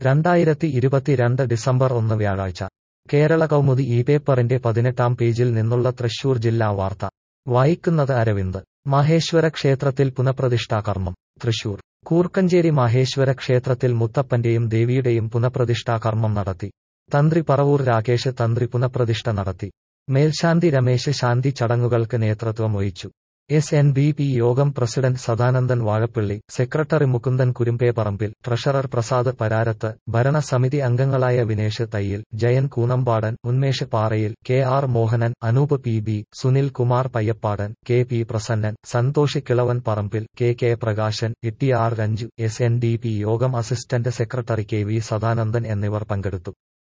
രണ്ടായിരത്തി ഇരുപത്തിരണ്ട് ഡിസംബർ ഒന്ന് വ്യാഴാഴ്ച കേരള കൗമുദി ഈ പേപ്പറിന്റെ പതിനെട്ടാം പേജിൽ നിന്നുള്ള തൃശൂർ ജില്ലാ വാർത്ത വായിക്കുന്നത് അരവിന്ദ് മഹേശ്വര ക്ഷേത്രത്തിൽ പുനഃപ്രതിഷ്ഠാ കർമ്മം തൃശൂർ കൂർക്കഞ്ചേരി മഹേശ്വര ക്ഷേത്രത്തിൽ മുത്തപ്പന്റെയും ദേവിയുടെയും പുനഃപ്രതിഷ്ഠാ കർമ്മം നടത്തി തന്ത്രി പറവൂർ രാകേഷ് തന്ത്രി പുനഃപ്രതിഷ്ഠ നടത്തി മേൽശാന്തി രമേശ് ശാന്തി ചടങ്ങുകൾക്ക് നേതൃത്വം വഹിച്ചു എസ് എൻ ബി പി യോഗം president Sadanandan Vazhappally secretary Mukundan Kurumbeparambil treasurer Prasad Pararath ഭരണസമിതി അംഗങ്ങളായ Vinesh Thayyil Jayan Koonampadan Unmesh Parayil K R Mohanan Anoop P B Sunil Kumar Payyappadan K P Prasannan Santhosh Kilavan Parambil K K Prakashan Itty R Renju S N D P യോഗം assistant secretary K V Sadanandan എന്നിവർ പങ്കെടുത്തു